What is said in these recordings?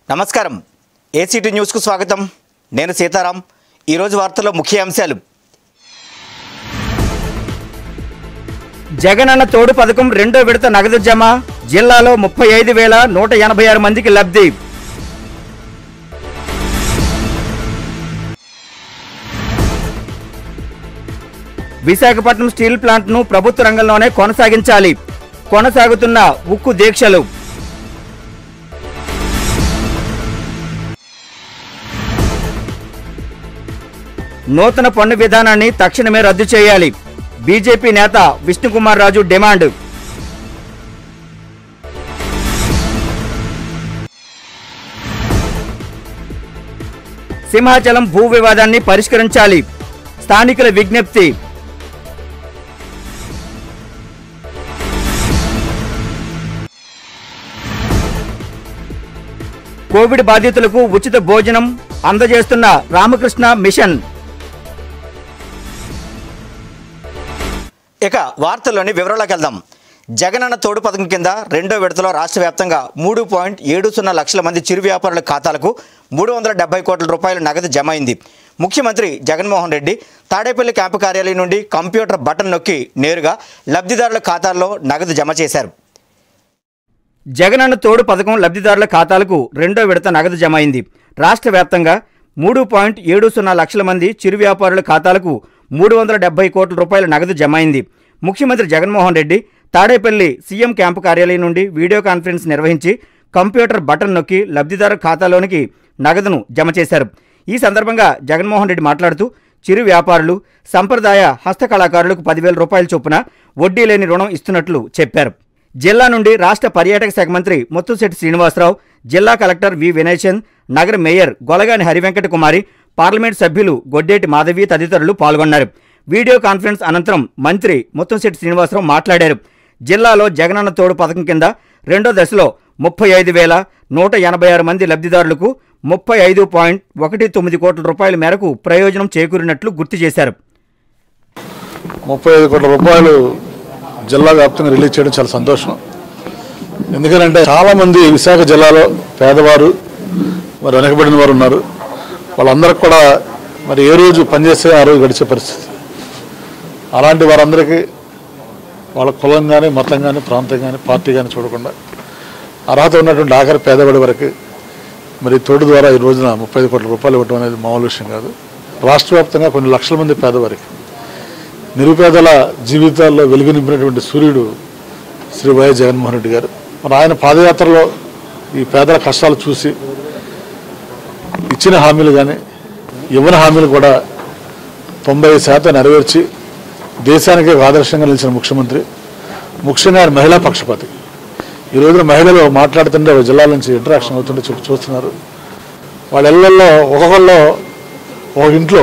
నమస్కారం ఏసీటీ న్యూస్కు స్వాగతం నేను సీతారాం ఈరోజు వార్తల్లో ముఖ్య అంశాలు జగనన్న తోడు పథకం రెండో విడత నగదు జమ జిల్లాలో ముప్పై ఐదు వేల నూట ఎనభై ఆరు మందికి లబ్ధి విశాఖపట్నం స్టీల్ ప్లాంట్ను ప్రభుత్వ రంగంలోనే కొనసాగించాలి కొనసాగుతున్న ఉక్కు దీక్షలు నూతన పన్ను విధానాన్ని తక్షణమే రద్దు చేయాలి బీజేపీ నేత విష్ణుకుమార్ రాజు డిమాండ్ సింహాచలం భూ వివాదాన్ని పరిష్కరించాలి స్థానికుల విజ్ఞప్తి కోవిడ్ బాధితులకు ఉచిత భోజనం అందజేస్తున్న రామకృష్ణ మిషన్ ఇక వార్తల్లోని వివరాలకు వెళ్దాం జగనన్న తోడు పథకం కింద రెండో విడతలో రాష్ట్ర వ్యాప్తంగా మూడు పాయింట్ ఏడు సున్నా లక్షల మంది చిరు వ్యాపారుల ఖాతాలకు మూడు వందల డెబ్బై కోట్ల రూపాయల నగదు జమ అయింది ముఖ్యమంత్రి జగన్మోహన్ రెడ్డి తాడేపల్లి క్యాంపు కార్యాలయం నుండి కంప్యూటర్ బటన్ నొక్కి నేరుగా లబ్ధిదారుల ఖాతాల్లో నగదు జమ చేశారు జగనన్న తోడు పథకం లబ్ధిదారుల ఖాతాలకు రెండో విడత నగదు జమ అయింది రాష్ట్ర వ్యాప్తంగా మూడు పాయింట్ ఏడు సున్నా లక్షల మంది చిరు వ్యాపారుల ఖాతాలకు మూడు వందల డెబ్బై కోట్ల రూపాయల నగదు జమ అయింది ముఖ్యమంత్రి జగన్మోహన్ రెడ్డి తాడేపల్లి సీఎం క్యాంపు కార్యాలయం నుండి వీడియో కాన్ఫరెన్స్ నిర్వహించి కంప్యూటర్ బటన్ నొక్కి లబ్ధిదారు ఖాతాలోనికి నగదును జమ చేశారు ఈ సందర్భంగా జగన్మోహన్ రెడ్డి మాట్లాడుతూ చిరు వ్యాపారులు సంప్రదాయ హస్తకళాకారులకు పదివేల రూపాయల చొప్పున వడ్డీ లేని రుణం ఇస్తున్నట్లు చెప్పారు జిల్లా నుండి రాష్ట్ర పర్యాటక శాఖ మంత్రి ముత్తుశెట్టి శ్రీనివాసరావు జిల్లా కలెక్టర్ వి వినయ్ చంద్ నగర మేయర్ గొలగాని హరివెంకట కుమారి పార్లమెంట్ సభ్యులు గొడ్డేటి మాధవి తదితరులు పాల్గొన్నారు వీడియో కాన్ఫరెన్స్ అనంతరం మంత్రి ముత్తంశెట్టి శ్రీనివాసరావు మాట్లాడారు జిల్లాలో జగనన్న తోడు పథకం కింద రెండో దశలో ముప్పై ఐదు వేల నూట ఎనభై ఆరు మంది లబ్ధిదారులకు ముప్పై ఐదు పాయింట్ ఒకటి తొమ్మిది కోట్ల రూపాయల మేరకు ప్రయోజనం చేకూరినట్లు గుర్తు చేశారు ముప్పై ఐదు కోట్ల రూపాయలు జిల్లా వ్యాప్తంగా రిలీజ్ చేయడం చాలా సంతోషం ఎందుకంటే చాలా మంది విశాఖ జిల్లాలో పేదవారు మరి వెనకబడిన వారు ఉన్నారు వాళ్ళందరికీ కూడా మరి ఏ రోజు పనిచేస్తే ఆ రోజు గడిచే పరిస్థితి అలాంటి వారందరికీ వాళ్ళ కులం కానీ మతం కానీ ప్రాంతం కానీ పార్టీ కానీ చూడకుండా అర్హత ఉన్నటువంటి ఆఖరి పేదవాడి వరకు మరి తోడు ద్వారా ఈ రోజున ముప్పై ఐదు కోట్ల రూపాయలు ఇవ్వడం అనేది మామూలు విషయం కాదు రాష్ట్ర వ్యాప్తంగా కొన్ని లక్షల మంది పేదవారికి నిరుపేదల జీవితాల్లో వెలుగు నింపినటువంటి సూర్యుడు శ్రీ వైఎస్ జగన్మోహన్ రెడ్డి గారు మరి ఆయన పాదయాత్రలో ఈ పేదల కష్టాలు చూసి ఇచ్చిన హామీలు కానీ ఇవ్వని హామీలు కూడా తొంభై శాతం నెరవేర్చి దేశానికి ఒక ఆదర్శంగా నిలిచిన ముఖ్యమంత్రి ముఖ్యంగా ఆయన మహిళా పక్షపాతి ఈ రోజున మహిళలు మాట్లాడుతుంటే ఒక జిల్లాల నుంచి ఇంటరాక్షన్ అవుతుంటే చూ చూస్తున్నారు వాళ్ళ ఇళ్లలో ఒక్కొక్కళ్ళు ఒక ఇంట్లో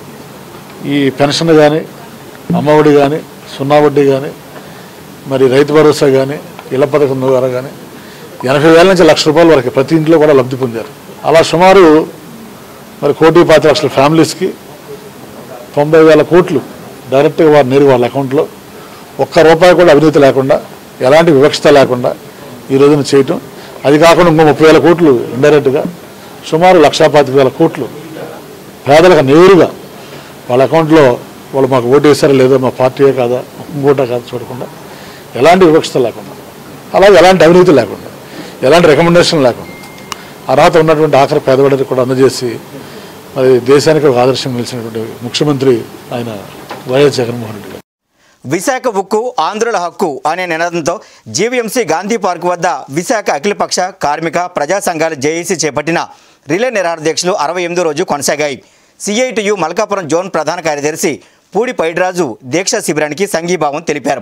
ఈ పెన్షన్ కానీ అమ్మఒడి కానీ సున్నా వడ్డీ కానీ మరి రైతు భరోసా కానీ ఇళ్ల పథకం ద్వారా కానీ ఎనభై వేల నుంచి లక్ష రూపాయల వరకు ప్రతి ఇంట్లో కూడా లబ్ధి పొందారు అలా సుమారు మరి కోటి పాతి లక్షల ఫ్యామిలీస్కి తొంభై వేల కోట్లు డైరెక్ట్గా వారు నేరు వాళ్ళ అకౌంట్లో ఒక్క రూపాయి కూడా అవినీతి లేకుండా ఎలాంటి వివక్షత లేకుండా ఈ రోజున చేయటం అది కాకుండా ఇంకో ముప్పై వేల కోట్లు ఇండైరెక్ట్గా సుమారు లక్షా పాతిక వేల కోట్లు పేదలకు నేరుగా వాళ్ళ అకౌంట్లో వాళ్ళు మాకు ఓటు వేస్తారో లేదో మా పార్టీయే కాదా ఇంకోటా కాదా చూడకుండా ఎలాంటి వివక్షత లేకుండా అలాగే ఎలాంటి అవినీతి లేకుండా ఎలాంటి రికమెండేషన్ లేకుండా అర్హత ఉన్నటువంటి ఆఖరి పేదవాడికి కూడా అందజేసి మరి దేశానికి ఒక ఆదర్శం నిలిచినటువంటి ముఖ్యమంత్రి ఆయన వైఎస్ జగన్మోహన్ రెడ్డి గారు విశాఖ ఉక్కు ఆంధ్రుల హక్కు అనే నినాదంతో జీవీఎంసీ గాంధీ పార్క్ వద్ద విశాఖ అఖిలపక్ష కార్మిక ప్రజా సంఘాల జేఏసీ చేపట్టిన రిలే నిరాహార దీక్షలు అరవై ఎనిమిదో రోజు కొనసాగాయి సిఐటియు మల్కాపురం జోన్ ప్రధాన కార్యదర్శి పూడి పైడిరాజు దీక్షా శిబిరానికి సంఘీభావం తెలిపారు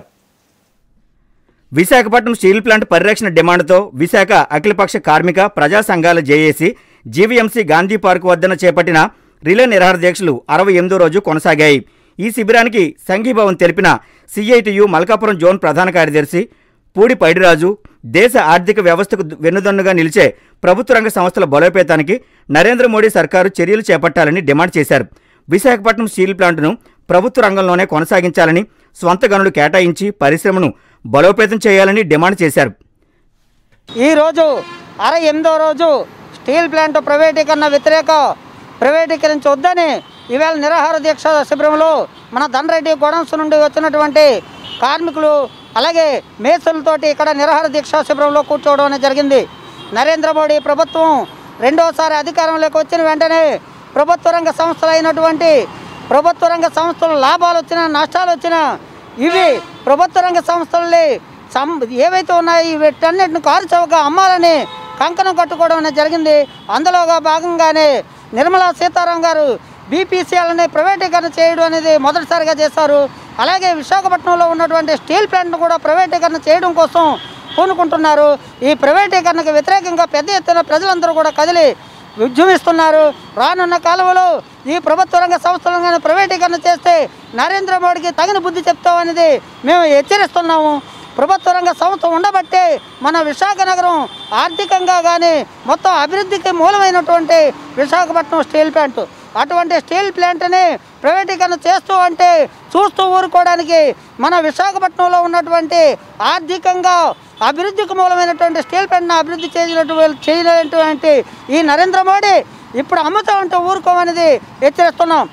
విశాఖపట్నం స్టీల్ ప్లాంట్ పరిరక్షణ డిమాండ్తో విశాఖ అఖిలపక్ష కార్మిక ప్రజా సంఘాల జేఏసీ జీవీఎంసీ గాంధీ పార్క్ వద్దన చేపట్టిన రిలే నిరాహార దీక్షలు అరవై ఎనిమిదో రోజు కొనసాగాయి ఈ శిబిరానికి సంఘీభావం తెలిపిన సిఐటియు మల్కాపురం జోన్ ప్రధాన కార్యదర్శి పూడి పైడిరాజు దేశ ఆర్థిక వ్యవస్థకు వెన్నుదన్నుగా నిలిచే ప్రభుత్వ రంగ సంస్థల బలోపేతానికి నరేంద్ర మోడీ సర్కారు చర్యలు చేపట్టాలని డిమాండ్ చేశారు విశాఖపట్నం స్టీల్ ప్లాంట్ను ప్రభుత్వ రంగంలోనే కొనసాగించాలని స్వంత గనులు కేటాయించి పరిశ్రమను బలోపేతం చేయాలని డిమాండ్ చేశారు ఈరోజు అరవై ఎనిమిదో రోజు స్టీల్ ప్లాంట్ ప్రైవేటీకరణ వ్యతిరేక ప్రైవేటీకరించవద్దని ఈవేళ నిరాహార దీక్ష శిబిరంలో మన ధనరెడ్డి గొడౌన్స్ నుండి వచ్చినటువంటి కార్మికులు అలాగే మేసులతోటి ఇక్కడ నిరాహార దీక్ష శిబిరంలో కూర్చోవడం అనేది జరిగింది నరేంద్ర మోడీ ప్రభుత్వం రెండోసారి అధికారంలోకి వచ్చిన వెంటనే ప్రభుత్వ రంగ సంస్థలు అయినటువంటి ప్రభుత్వ రంగ సంస్థలు లాభాలు వచ్చినా నష్టాలు వచ్చినా ఇవి ప్రభుత్వ రంగ సంస్థల్ని సం ఏవైతే ఉన్నాయో వీటన్నిటిని కారు చౌక అమ్మాలని కంకణం కట్టుకోవడం అనేది జరిగింది అందులోగా భాగంగానే నిర్మలా సీతారాం గారు బీపీసీఎల్ని ప్రైవేటీకరణ చేయడం అనేది మొదటిసారిగా చేశారు అలాగే విశాఖపట్నంలో ఉన్నటువంటి స్టీల్ ప్లాంట్ను కూడా ప్రైవేటీకరణ చేయడం కోసం పూనుకుంటున్నారు ఈ ప్రైవేటీకరణకు వ్యతిరేకంగా పెద్ద ఎత్తున ప్రజలందరూ కూడా కదిలి ఉద్యమిస్తున్నారు రానున్న కాలంలో ఈ ప్రభుత్వ రంగ సంస్థలను కానీ ప్రైవేటీకరణ చేస్తే నరేంద్ర మోడీకి తగిన బుద్ధి చెప్తామనేది మేము హెచ్చరిస్తున్నాము ప్రభుత్వ రంగ సంస్థ ఉండబట్టే మన విశాఖ నగరం ఆర్థికంగా కానీ మొత్తం అభివృద్ధికి మూలమైనటువంటి విశాఖపట్నం స్టీల్ ప్లాంట్ అటువంటి స్టీల్ ప్లాంట్ని ప్రైవేటీకరణ చేస్తూ అంటే చూస్తూ ఊరుకోవడానికి మన విశాఖపట్నంలో ఉన్నటువంటి ఆర్థికంగా అభివృద్ధికి మూలమైనటువంటి స్టీల్ ప్లాంట్ని అభివృద్ధి చేయనటువంటి చేయనటువంటి ఈ నరేంద్ర మోడీ ఇప్పుడు అమ్ముతా ఉంటే ఊరుకోమనేది హెచ్చరిస్తున్నాం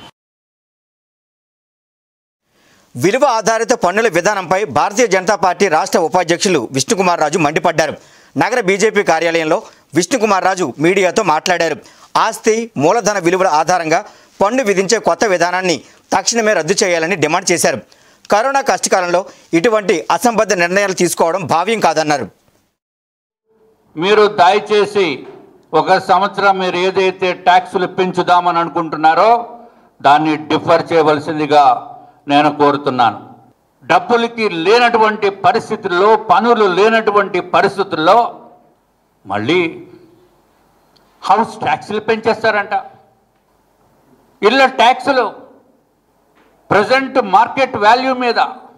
విలువ ఆధారిత పన్నుల విధానంపై భారతీయ జనతా పార్టీ రాష్ట్ర ఉపాధ్యక్షులు విష్ణుకుమార్ రాజు మండిపడ్డారు నగర బీజేపీ కార్యాలయంలో విష్ణుకుమార్ రాజు మీడియాతో మాట్లాడారు ఆస్తి మూలధన విలువల ఆధారంగా పన్ను విధించే కొత్త విధానాన్ని తక్షణమే రద్దు చేయాలని డిమాండ్ చేశారు కరోనా కష్టకాలంలో ఇటువంటి అసంబద్ధ నిర్ణయాలు తీసుకోవడం భావ్యం కాదన్నారు మీరు దయచేసి ఒక సంవత్సరం మీరు ఏదైతే ట్యాక్సులు పెంచుదామని అనుకుంటున్నారో దాన్ని డిఫర్ చేయవలసిందిగా నేను కోరుతున్నాను డబ్బులకి లేనటువంటి పరిస్థితుల్లో పనులు లేనటువంటి పరిస్థితుల్లో మళ్ళీ హౌస్ ట్యాక్సులు పెంచేస్తారంట ఇళ్ళ ట్యాక్సులు ప్రజెంట్ మార్కెట్ వాల్యూ మీద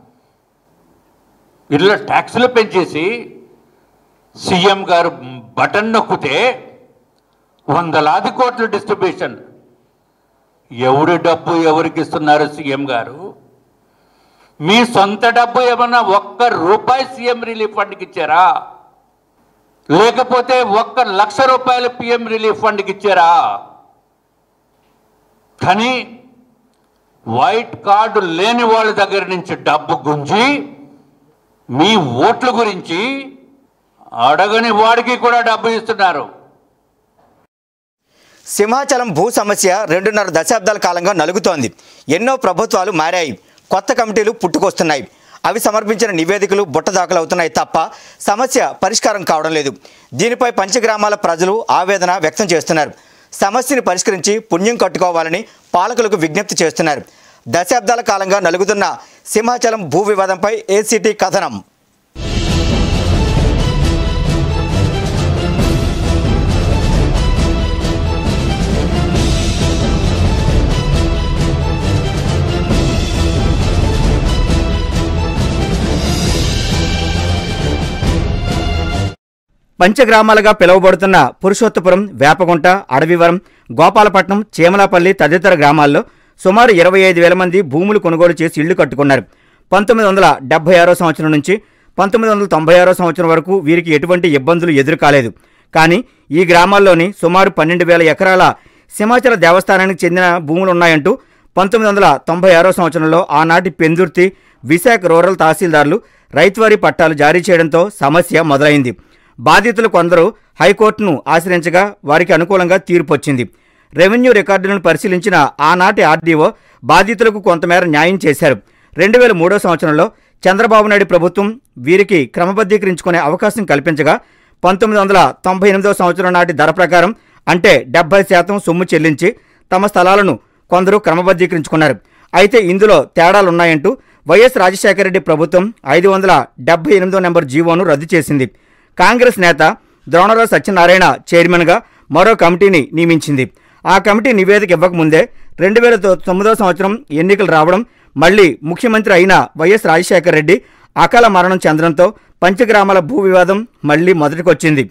ఇళ్ళ ట్యాక్సులు పెంచేసి సీఎం గారు బటన్ నొక్కితే వందలాది కోట్ల డిస్ట్రిబ్యూషన్ ఎవరి డబ్బు ఎవరికి ఇస్తున్నారు సీఎం గారు మీ సొంత డబ్బు ఏమన్నా ఒక్క రూపాయి సీఎం రిలీఫ్ ఫండ్కి ఇచ్చారా లేకపోతే ఒక్క లక్ష రూపాయలు పిఎం రిలీఫ్ ఫండ్కి ఇచ్చారా కానీ వైట్ కార్డు లేని వాళ్ళ దగ్గర నుంచి డబ్బు గుంజి మీ ఓట్ల గురించి అడగని వాడికి కూడా డబ్బు ఇస్తున్నారు సింహాచలం భూ సమస్య రెండున్నర దశాబ్దాల కాలంగా నలుగుతోంది ఎన్నో ప్రభుత్వాలు మారాయి కొత్త కమిటీలు పుట్టుకొస్తున్నాయి అవి సమర్పించిన నివేదికలు బుట్టదాఖలు అవుతున్నాయి తప్ప సమస్య పరిష్కారం కావడం లేదు దీనిపై పంచగ్రామాల ప్రజలు ఆవేదన వ్యక్తం చేస్తున్నారు సమస్యని పరిష్కరించి పుణ్యం కట్టుకోవాలని పాలకులకు విజ్ఞప్తి చేస్తున్నారు దశాబ్దాల కాలంగా నలుగుతున్న సింహాచలం భూ వివాదంపై ఏసీటీ కథనం పంచగ్రామాలుగా పిలువబడుతున్న పురుషోత్తపురం వేపగుంట అడవివరం గోపాలపట్నం చీమలాపల్లి తదితర గ్రామాల్లో సుమారు ఇరవై ఐదు వేల మంది భూములు కొనుగోలు చేసి ఇళ్లు కట్టుకున్నారు పంతొమ్మిది వందల డెబ్బై ఆరో సంవత్సరం నుంచి పంతొమ్మిది వందల తొంభై ఆరో సంవత్సరం వరకు వీరికి ఎటువంటి ఇబ్బందులు ఎదురు కాలేదు కానీ ఈ గ్రామాల్లోని సుమారు పన్నెండు వేల ఎకరాల సింహాచల దేవస్థానానికి చెందిన భూములున్నాయంటూ పంతొమ్మిది వందల తొంభై ఆరో సంవత్సరంలో ఆనాటి పెందుర్తి విశాఖ రూరల్ తహసీల్దార్లు రైతువారీ పట్టాలు జారీ చేయడంతో సమస్య మొదలైంది బాధితులు కొందరు హైకోర్టును ఆశ్రయించగా వారికి అనుకూలంగా తీర్పు వచ్చింది రెవెన్యూ రికార్డులను పరిశీలించిన ఆనాటి ఆర్డీఓ బాధితులకు కొంతమేర న్యాయం చేశారు రెండు వేల మూడో సంవత్సరంలో చంద్రబాబు నాయుడు ప్రభుత్వం వీరికి క్రమబద్ధీకరించుకునే అవకాశం కల్పించగా పంతొమ్మిది వందల తొంభై ఎనిమిదో సంవత్సరం నాటి ధర ప్రకారం అంటే డెబ్బై శాతం సొమ్ము చెల్లించి తమ స్థలాలను కొందరు క్రమబద్ధీకరించుకున్నారు అయితే ఇందులో తేడాలున్నాయంటూ వైఎస్ రాజశేఖర రెడ్డి ప్రభుత్వం ఐదు వందల డెబ్బై ఎనిమిదో నెంబర్ జీవోను రద్దు చేసింది కాంగ్రెస్ నేత ద్రోణరావు సత్యనారాయణ చైర్మన్గా మరో కమిటీని నియమించింది ఆ కమిటీ నివేదిక ఇవ్వకముందే రెండు వేల తొమ్మిదో సంవత్సరం ఎన్నికలు రావడం మళ్ళీ ముఖ్యమంత్రి అయిన వైఎస్ రాజశేఖర రెడ్డి అకాల మరణం చెందడంతో పంచగ్రామాల భూ వివాదం మళ్ళీ మొదటికొచ్చింది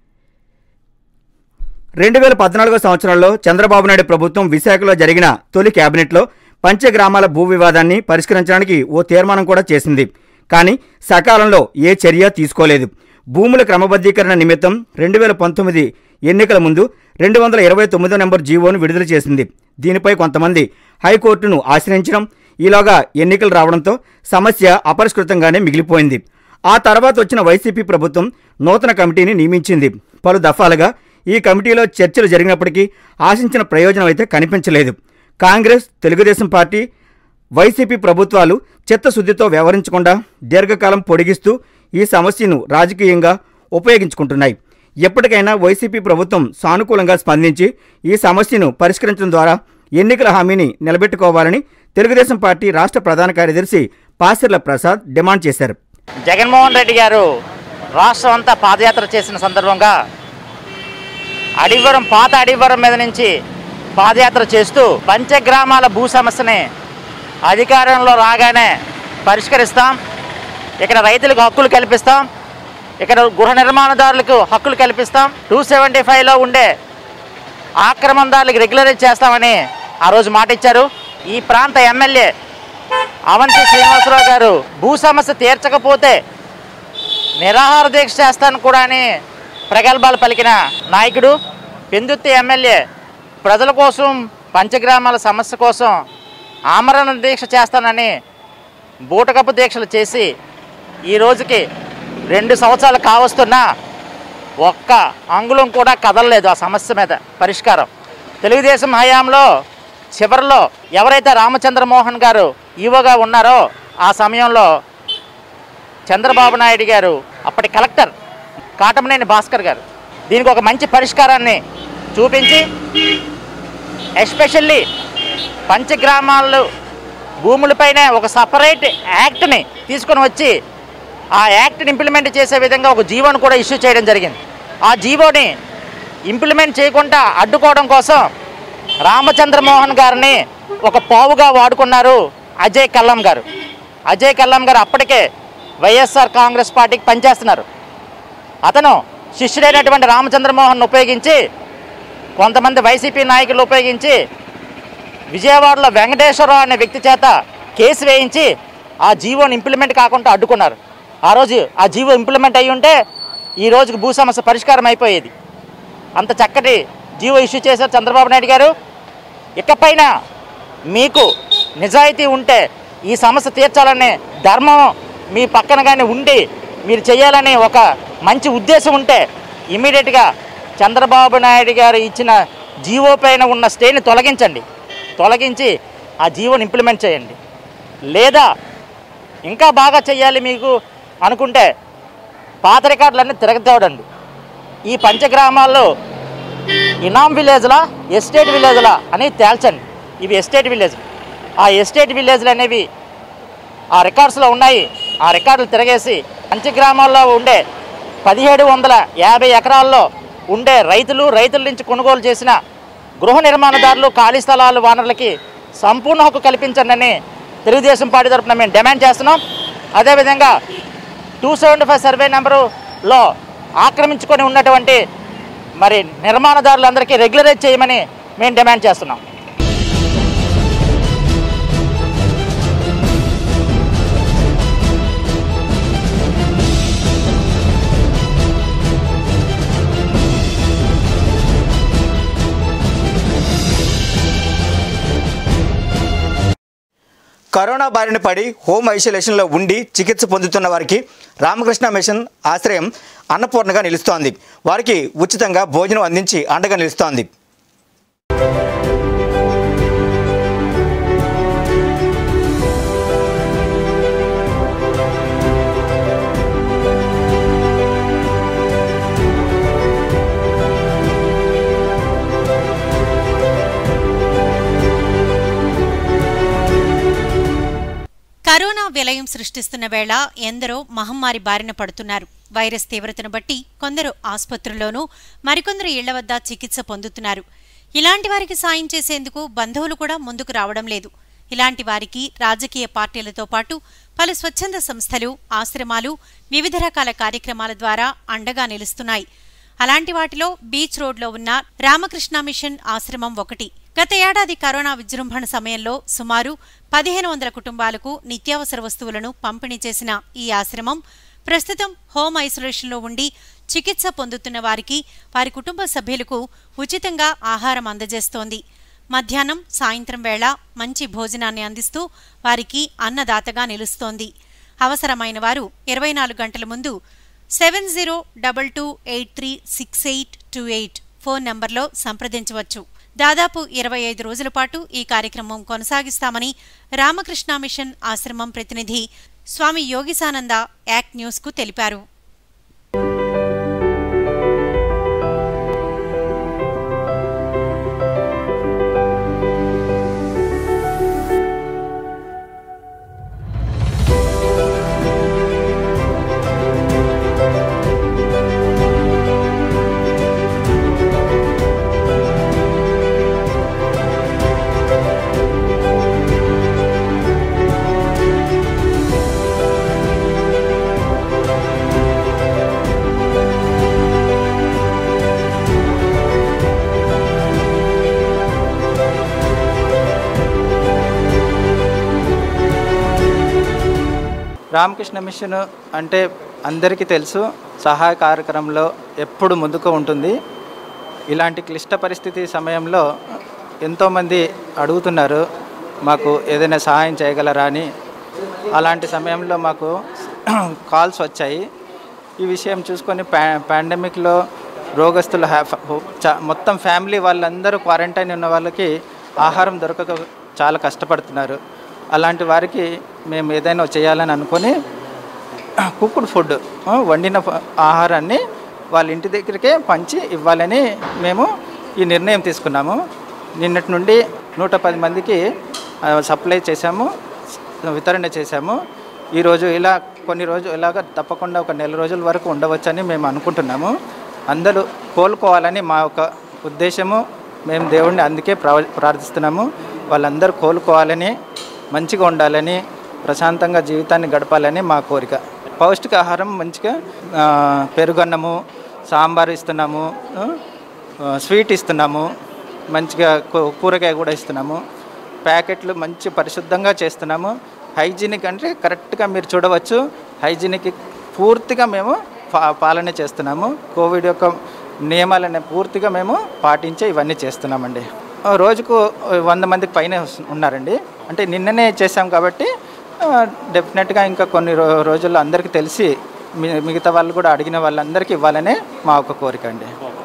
రెండు వేల పద్నాలుగో సంవత్సరంలో చంద్రబాబు నాయుడు ప్రభుత్వం విశాఖలో జరిగిన తొలి కేబినెట్లో పంచగ్రామాల భూ వివాదాన్ని పరిష్కరించడానికి ఓ తీర్మానం కూడా చేసింది కానీ సకాలంలో ఏ చర్య తీసుకోలేదు భూముల క్రమబద్ధీకరణ నిమిత్తం రెండు వేల పంతొమ్మిది ఎన్నికల ముందు రెండు వందల ఇరవై తొమ్మిదో నెంబర్ జీవోను విడుదల చేసింది దీనిపై కొంతమంది హైకోర్టును ఆశ్రయించడం ఈలోగా ఎన్నికలు రావడంతో సమస్య అపరిష్కృతంగానే మిగిలిపోయింది ఆ తర్వాత వచ్చిన వైసీపీ ప్రభుత్వం నూతన కమిటీని నియమించింది పలు దఫాలుగా ఈ కమిటీలో చర్చలు జరిగినప్పటికీ ఆశించిన ప్రయోజనం అయితే కనిపించలేదు కాంగ్రెస్ తెలుగుదేశం పార్టీ వైసీపీ ప్రభుత్వాలు చిత్తశుద్ధితో వ్యవహరించకుండా దీర్ఘకాలం పొడిగిస్తూ ఈ సమస్యను రాజకీయంగా ఉపయోగించుకుంటున్నాయి ఎప్పటికైనా వైసీపీ ప్రభుత్వం సానుకూలంగా స్పందించి ఈ సమస్యను పరిష్కరించడం ద్వారా ఎన్నికల హామీని నిలబెట్టుకోవాలని తెలుగుదేశం పార్టీ రాష్ట్ర ప్రధాన కార్యదర్శి పాసిర్ల ప్రసాద్ డిమాండ్ చేశారు జగన్మోహన్ రెడ్డి గారు రాష్ట్రం అంతా పాదయాత్ర చేసిన సందర్భంగా అడివరం పాత అడివరం మీద నుంచి పాదయాత్ర చేస్తూ పంచగ్రామాల భూ సమస్యని అధికారంలో రాగానే పరిష్కరిస్తాం ఇక్కడ రైతులకు హక్కులు కల్పిస్తాం ఇక్కడ గృహ నిర్మాణదారులకు హక్కులు కల్పిస్తాం టూ సెవెంటీ ఫైవ్లో ఉండే ఆక్రమణదారులకు రెగ్యులరైజ్ చేస్తామని ఆ రోజు మాట ఇచ్చారు ఈ ప్రాంత ఎమ్మెల్యే అవంతి శ్రీనివాసరావు గారు భూ సమస్య తీర్చకపోతే నిరాహార దీక్ష చేస్తాను కూడా అని ప్రగల్భాలు పలికిన నాయకుడు పెందుత్తి ఎమ్మెల్యే ప్రజల కోసం పంచగ్రామాల సమస్య కోసం ఆమరణ దీక్ష చేస్తానని బూటకపు దీక్షలు చేసి ఈ రోజుకి రెండు సంవత్సరాలు కావస్తున్నా ఒక్క అంగుళం కూడా కదలలేదు ఆ సమస్య మీద పరిష్కారం తెలుగుదేశం హయాంలో చివరిలో ఎవరైతే రామచంద్రమోహన్ గారు ఈవోగా ఉన్నారో ఆ సమయంలో చంద్రబాబు నాయుడు గారు అప్పటి కలెక్టర్ కాటమనేని భాస్కర్ గారు దీనికి ఒక మంచి పరిష్కారాన్ని చూపించి ఎస్పెషల్లీ పంచగ్రామాలు భూములపైనే ఒక సపరేట్ యాక్ట్ని తీసుకొని వచ్చి ఆ యాక్ట్ని ఇంప్లిమెంట్ చేసే విధంగా ఒక జీవోని కూడా ఇష్యూ చేయడం జరిగింది ఆ జీవోని ఇంప్లిమెంట్ చేయకుండా అడ్డుకోవడం కోసం రామచంద్రమోహన్ గారిని ఒక పావుగా వాడుకున్నారు అజయ్ కల్లం గారు అజయ్ కల్లం గారు అప్పటికే వైఎస్ఆర్ కాంగ్రెస్ పార్టీకి పనిచేస్తున్నారు అతను శిష్యుడైనటువంటి రామచంద్రమోహన్ ఉపయోగించి కొంతమంది వైసీపీ నాయకులు ఉపయోగించి విజయవాడలో వెంకటేశ్వరరావు అనే వ్యక్తి చేత కేసు వేయించి ఆ జీవోని ఇంప్లిమెంట్ కాకుండా అడ్డుకున్నారు ఆ రోజు ఆ జీవో ఇంప్లిమెంట్ అయ్యి ఉంటే ఈ రోజుకి భూ సమస్య పరిష్కారం అయిపోయేది అంత చక్కటి జీవో ఇష్యూ చేశారు చంద్రబాబు నాయుడు గారు ఇకపైన మీకు నిజాయితీ ఉంటే ఈ సమస్య తీర్చాలనే ధర్మం మీ పక్కన కానీ ఉండి మీరు చేయాలని ఒక మంచి ఉద్దేశం ఉంటే ఇమీడియట్గా చంద్రబాబు నాయుడు గారు ఇచ్చిన జీవో పైన ఉన్న స్టేని తొలగించండి తొలగించి ఆ జీవోని ఇంప్లిమెంట్ చేయండి లేదా ఇంకా బాగా చేయాలి మీకు అనుకుంటే పాత రికార్డులన్నీ తిరగతోడండి ఈ పంచగ్రామాల్లో ఇనాం విలేజ్లా ఎస్టేట్ విలేజ్లా అని తేల్చండి ఇవి ఎస్టేట్ విలేజ్ ఆ ఎస్టేట్ విలేజ్లు అనేవి ఆ రికార్డ్స్లో ఉన్నాయి ఆ రికార్డులు తిరగేసి పంచగ్రామాల్లో ఉండే పదిహేడు వందల యాభై ఎకరాల్లో ఉండే రైతులు రైతుల నుంచి కొనుగోలు చేసిన గృహ నిర్మాణదారులు ఖాళీ స్థలాలు వానరులకి సంపూర్ణ హక్కు కల్పించండి అని తెలుగుదేశం పార్టీ తరఫున మేము డిమాండ్ చేస్తున్నాం అదేవిధంగా టూ సెవెంటీ ఫైవ్ సర్వే నెంబరులో ఆక్రమించుకొని ఉన్నటువంటి మరి నిర్మాణదారులందరికీ రెగ్యులరైజ్ చేయమని మేము డిమాండ్ చేస్తున్నాం కరోనా బారిన పడి హోమ్ ఐసోలేషన్లో ఉండి చికిత్స పొందుతున్న వారికి రామకృష్ణ మిషన్ ఆశ్రయం అన్నపూర్ణగా నిలుస్తోంది వారికి ఉచితంగా భోజనం అందించి అండగా నిలుస్తోంది కరోనా విలయం సృష్టిస్తున్న వేళ ఎందరో మహమ్మారి బారిన పడుతున్నారు వైరస్ తీవ్రతను బట్టి కొందరు ఆసుపత్రుల్లోనూ మరికొందరు ఇళ్ల వద్ద చికిత్స పొందుతున్నారు ఇలాంటి వారికి సాయం చేసేందుకు బంధువులు కూడా ముందుకు రావడం లేదు ఇలాంటి వారికి రాజకీయ పార్టీలతో పాటు పలు స్వచ్ఛంద సంస్థలు ఆశ్రమాలు వివిధ రకాల కార్యక్రమాల ద్వారా అండగా నిలుస్తున్నాయి అలాంటి వాటిలో బీచ్ రోడ్లో ఉన్న రామకృష్ణ మిషన్ ఆశ్రమం ఒకటి గత ఏడాది కరోనా విజృంభణ సమయంలో సుమారు పదిహేను వందల కుటుంబాలకు నిత్యావసర వస్తువులను పంపిణీ చేసిన ఈ ఆశ్రమం ప్రస్తుతం హోమ్ ఐసోలేషన్లో ఉండి చికిత్స పొందుతున్న వారికి వారి కుటుంబ సభ్యులకు ఉచితంగా ఆహారం అందజేస్తోంది మధ్యాహ్నం సాయంత్రం వేళ మంచి భోజనాన్ని అందిస్తూ వారికి అన్నదాతగా నిలుస్తోంది అవసరమైన వారు ఇరవై నాలుగు గంటల ముందు seven zero double two eight three six eight two eight phone నంబర్లో సంప్రదించవచ్చు దాదాపు ఇరవై ఐదు రోజుల పాటు ఈ కార్యక్రమం కొనసాగిస్తామని రామకృష్ణ మిషన్ ఆశ్రమం ప్రతినిధి స్వామి యోగిసానంద యాక్ట్ న్యూస్కు తెలిపారు రామకృష్ణ మిషన్ అంటే అందరికీ తెలుసు సహాయ కార్యక్రమంలో ఎప్పుడు ముందుకు ఉంటుంది ఇలాంటి క్లిష్ట పరిస్థితి సమయంలో ఎంతోమంది అడుగుతున్నారు మాకు ఏదైనా సహాయం చేయగలరా అని అలాంటి సమయంలో మాకు కాల్స్ వచ్చాయి ఈ విషయం చూసుకొని పా పాండమిక్లో రోగస్తుల హ్యా- చా- మొత్తం ఫ్యామిలీ వాళ్ళందరూ క్వారంటైన్ ఉన్న వాళ్ళకి ఆహారం దొరకక చాలా కష్టపడుతున్నారు అలాంటి వారికి మేము ఏదైనా చేయాలని అనుకొని కుక్కుడు ఫుడ్ ఆ, వండిన ఫ- ఆహారాన్ని వాళ్ళ ఇంటి దగ్గరికే పంచి ఇవ్వాలని మేము ఈ నిర్ణయం తీసుకున్నాము నిన్నటి నుండి నూట పది మందికి ఆ, సప్లై చేశాము స- వితరణ చేశాము ఈరోజు ఇలా కొన్ని రోజులు ఇలాగ తప్పకుండా ఒక నెల రోజుల వరకు ఉండవచ్చని మేము అనుకుంటున్నాము అందరూ కోలుకోవాలని మా యొక్క ఉద్దేశము మేము దేవుణ్ణి అందుకే ప్రా- ప్రార్థిస్తున్నాము వాళ్ళందరూ కోలుకోవాలని మంచిగా ఉండాలని ప్రశాంతంగా జీవితాన్ని గడపాలని మా కోరిక పౌష్టికాహారం మంచిగా ఆ, పెరుగన్నము సాంబార్ ఇస్తున్నాము ఆ, ఆ, స్వీట్ ఇస్తున్నాము మంచిగా కూ- కూరగాయ కూడా ఇస్తున్నాము ప్యాకెట్లు మంచి పరిశుద్ధంగా చేస్తున్నాము హైజీనిక్ అంటే కరెక్ట్గా మీరు చూడవచ్చు హైజీనిక్ పూర్తిగా మేము పా- పాలన చేస్తున్నాము కోవిడ్ యొక్క నియమాలను పూర్తిగా మేము పాటించే ఇవన్నీ చేస్తున్నామండి ఆ, రోజుకు వంద మందికి పైన వస్తు- ఉన్నారండి అంటే నిన్ననే చేశాం కాబట్టి డెఫినెట్గా ఇంకా కొన్ని రో రోజుల్లో అందరికీ తెలిసి మి- మిగతా వాళ్ళు కూడా అడిగిన వాళ్ళందరికీ ఇవ్వాలనే మా ఒక కోరిక అండి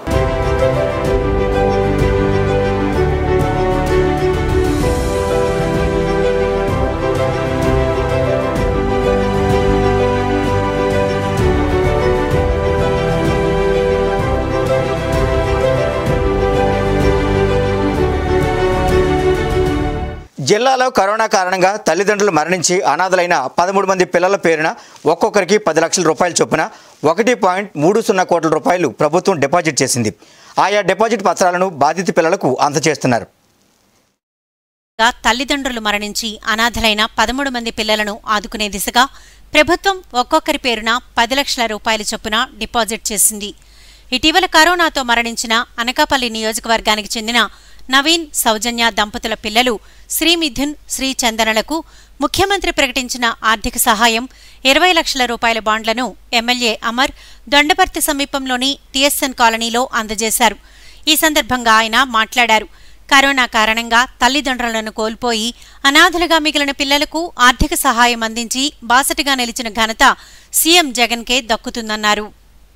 జిల్లాలో కరోనా కారణంగా తల్లిదండ్రులు మరణించి అనాథలైన పదమూడు మంది పిల్లల పేరున ఒక్కొక్కరికి పది లక్షల రూపాయల చొప్పున ఒకటి పాయింట్ మూడు సున్నా కోట్ల రూపాయలు ప్రభుత్వం డిపాజిట్ చేసింది ఆయా డిపాజిట్ పత్రాలను బాధిత పిల్లలకు అందజేస్తున్నారు గా తల్లిదండ్రులు మరణించి అనాథలైన పదమూడు మంది పిల్లలను ఆదుకునే దిశగా ప్రభుత్వం ఒక్కొక్కరి పేరున పది లక్షల రూపాయల చొప్పున డిపాజిట్ చేసింది ఇటీవల కరోనాతో మరణించిన అనకాపల్లి నియోజకవర్గానికి చెందిన నవీన్ సౌజన్య దంపతుల పిల్లలు శ్రీ మిథున్ శ్రీ చందనలకు ముఖ్యమంత్రి ప్రకటించిన ఆర్థిక సహాయం ఇరవై లక్షల రూపాయల బాండ్లను ఎమ్మెల్యే అమర్ దొండపర్తి సమీపంలోని టీఎస్ఎన్ కాలనీలో అందజేశారు ఈ సందర్భంగా ఆయన మాట్లాడారు కరోనా కారణంగా తల్లిదండ్రులను కోల్పోయి అనాథలుగా మిగిలిన పిల్లలకు ఆర్థిక సహాయం అందించి బాసటగా నిలిచిన ఘనత సీఎం జగన్కే దక్కుతుందన్నారు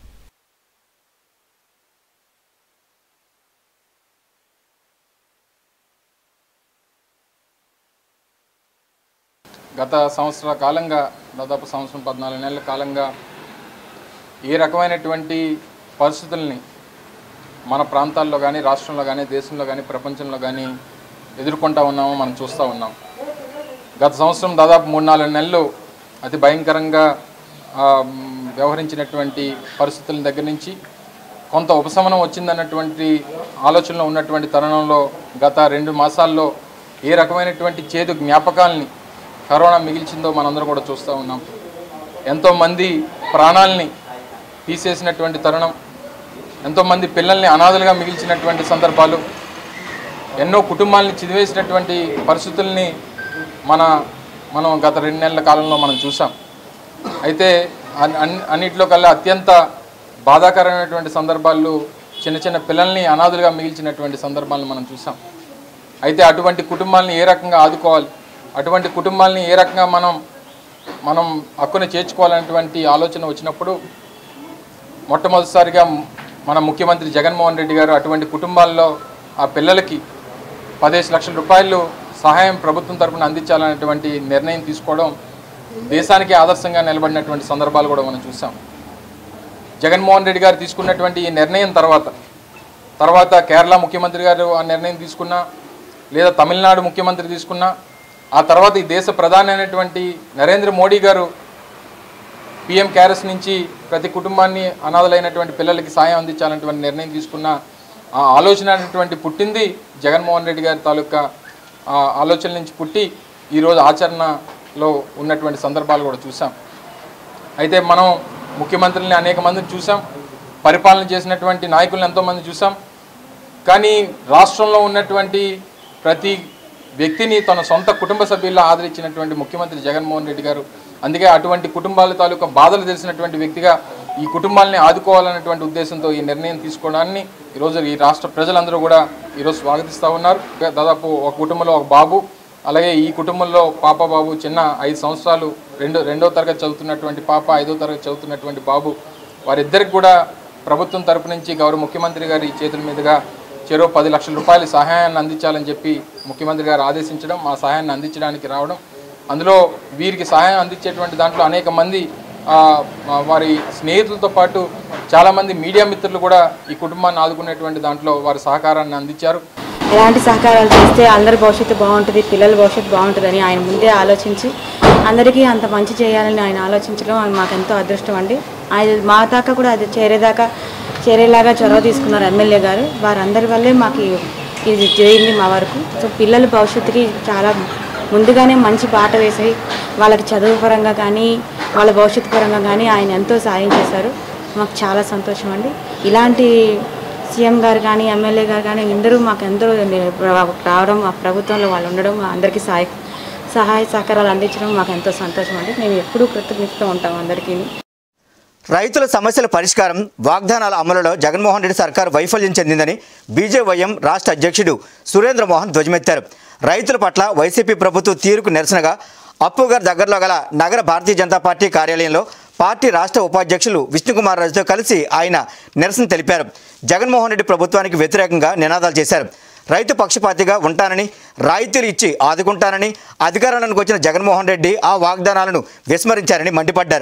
గత సంవత్సర కాలంగా దాదాపు సంవత్సరం పద్నాలుగు నెలల కాలంగా ఏ రకమైనటువంటి పరిస్థితుల్ని మన ప్రాంతాల్లో కానీ రాష్ట్రంలో కానీ దేశంలో కానీ ప్రపంచంలో కానీ ఎదుర్కొంటా ఉన్నామో మనం చూస్తూ ఉన్నాం గత సంవత్సరం దాదాపు మూడు నాలుగు నెలలు అతి భయంకరంగా ఆ, మ్, వ్యవహరించినటువంటి పరిస్థితుల దగ్గర నుంచి కొంత ఉపశమనం వచ్చిందన్నటువంటి ఆలోచనలో ఉన్నటువంటి తరుణంలో గత రెండు మాసాల్లో ఏ రకమైనటువంటి చేదు జ్ఞాపకాల్ని కరోనా మిగిల్చిందో మనందరం కూడా చూస్తూ ఉన్నాం ఎంతోమంది ప్రాణాలని తీసేసినటువంటి తరుణం ఎంతోమంది పిల్లల్ని అనాథలుగా మిగిల్చినటువంటి సందర్భాలు ఎన్నో కుటుంబాలని చిదివేసినటువంటి పరిస్థితుల్ని మన మనం గత రెండు నెలల కాలంలో మనం చూసాం అయితే అన్- అన్- అన్నిట్లో కల్లా అత్యంత బాధాకరమైనటువంటి సందర్భాలు చిన్న చిన్న పిల్లల్ని అనాథులుగా మిగిల్చినటువంటి సందర్భాలను మనం చూసాం అయితే అటువంటి కుటుంబాలని ఏ రకంగా ఆదుకోవాలి అటువంటి కుటుంబాలని ఏ రకంగా మనం మనం హక్కును చేర్చుకోవాలనేటువంటి ఆలోచన వచ్చినప్పుడు మొట్టమొదటిసారిగా మన ముఖ్యమంత్రి జగన్మోహన్ రెడ్డి గారు అటువంటి కుటుంబాల్లో ఆ పిల్లలకి పదిహేను లక్షల రూపాయలు సహాయం ప్రభుత్వం తరపున అందించాలనేటువంటి నిర్ణయం తీసుకోవడం దేశానికి ఆదర్శంగా నిలబడినటువంటి సందర్భాలు కూడా మనం చూసాం జగన్మోహన్ రెడ్డి గారు తీసుకున్నటువంటి ఈ నిర్ణయం తర్వాత తర్వాత కేరళ ముఖ్యమంత్రి గారు ఆ నిర్ణయం తీసుకున్నా లేదా తమిళనాడు ముఖ్యమంత్రి తీసుకున్నా ఆ తర్వాత ఈ దేశ ప్రధాని అయినటువంటి నరేంద్ర మోడీ గారు పిఎం క్యారెస్ నుంచి ప్రతి కుటుంబాన్ని అనాథలైనటువంటి పిల్లలకి సాయం అందించాలనేటువంటి నిర్ణయం తీసుకున్న ఆ ఆలోచన అనేటువంటి పుట్టింది జగన్మోహన్ రెడ్డి గారి తాలూకా ఆ ఆలోచన నుంచి పుట్టి ఈరోజు ఆచరణలో ఉన్నటువంటి సందర్భాలు కూడా చూసాం అయితే మనం ముఖ్యమంత్రుల్ని అనేక మందిని చూసాం పరిపాలన చేసినటువంటి నాయకులను ఎంతోమంది చూసాం కానీ రాష్ట్రంలో ఉన్నటువంటి ప్రతి వ్యక్తిని తన సొంత కుటుంబ సభ్యుల్లో ఆదరించినటువంటి ముఖ్యమంత్రి జగన్మోహన్ రెడ్డి గారు అందుకే అటువంటి కుటుంబాల తాలూకా బాధలు తెలిసినటువంటి వ్యక్తిగా ఈ కుటుంబాలని ఆదుకోవాలనేటువంటి ఉద్దేశంతో ఈ నిర్ణయం తీసుకోవడాన్ని ఈరోజు ఈ రాష్ట్ర ప్రజలందరూ కూడా ఈరోజు స్వాగతిస్తూ ఉన్నారు దాదాపు ఒక కుటుంబంలో ఒక బాబు అలాగే ఈ కుటుంబంలో పాప బాబు చిన్న ఐదు సంవత్సరాలు రెండు రెండో తరగతి చదువుతున్నటువంటి పాప ఐదో తరగతి చదువుతున్నటువంటి బాబు వారిద్దరికి కూడా ప్రభుత్వం తరపు నుంచి గౌరవ ముఖ్యమంత్రి గారి చేతుల మీదుగా చెరో పది లక్షల రూపాయల సహాయాన్ని అందించాలని చెప్పి ముఖ్యమంత్రి గారు ఆదేశించడం ఆ సహాయాన్ని అందించడానికి రావడం అందులో వీరికి సహాయం అందించేటువంటి దాంట్లో అనేక మంది ఆ, ఆ, వారి స్నేహితులతో పాటు చాలామంది మీడియా మిత్రులు కూడా ఈ కుటుంబాన్ని ఆదుకునేటువంటి దాంట్లో వారి సహకారాన్ని అందించారు ఎలాంటి సహకారాలు చేస్తే అందరి భవిష్యత్తు బాగుంటుంది పిల్లల భవిష్యత్తు బాగుంటుందని ఆయన ముందే ఆలోచించి అందరికీ అంత మంచి చేయాలని ఆయన ఆలోచించడం అది మాకు ఎంతో అదృష్టం అండి ఆయన మా దాకా కూడా అది చేరేదాకా చేరేలాగా చొరవ తీసుకున్నారు ఎమ్మెల్యే గారు వారందరి వల్లే మాకు ఇది జరిగింది మా వరకు సో పిల్లల భవిష్యత్తుకి చాలా ముందుగానే మంచి బాట వేసి వాళ్ళకి చదువు పరంగా కానీ వాళ్ళ భవిష్యత్తు పరంగా కానీ ఆయన ఎంతో సాయం చేశారు మాకు చాలా సంతోషం అండి ఇలాంటి సీఎం గారు కానీ ఎమ్మెల్యే గారు కానీ అందరూ మాకు ఎందరో రావడం మా ప్రభుత్వంలో వాళ్ళు ఉండడం మా అందరికీ సహాయ సహాయ సహకారాలు అందించడం మాకు ఎంతో సంతోషం అండి మేము ఎప్పుడూ కృతజ్ఞతతో ఉంటాం అందరికీ రైతుల సమస్యల పరిష్కారం వాగ్దానాల అమలులో జగన్మోహన్ రెడ్డి సర్కారు వైఫల్యం చెందిందని బీజేవైఎం రాష్ట్ర అధ్యక్షుడు సురేంద్ర మోహన్ ధ్వజమెత్తారు రైతుల పట్ల వైసీపీ ప్రభుత్వ తీరుకు నిరసనగా అప్పుగారు దగ్గరలో గల నగర భారతీయ జనతా పార్టీ కార్యాలయంలో పార్టీ రాష్ట్ర ఉపాధ్యక్షులు విష్ణుకుమార్ రాజుతో కలిసి ఆయన నిరసన తెలిపారు జగన్మోహన్ రెడ్డి ప్రభుత్వానికి వ్యతిరేకంగా నినాదాలు చేశారు రైతు పక్షపాతిగా ఉంటానని రాయితీలు ఇచ్చి ఆదుకుంటానని అధికారంలోకి వచ్చిన జగన్మోహన్ రెడ్డి ఆ వాగ్దానాలను విస్మరించారని మండిపడ్డారు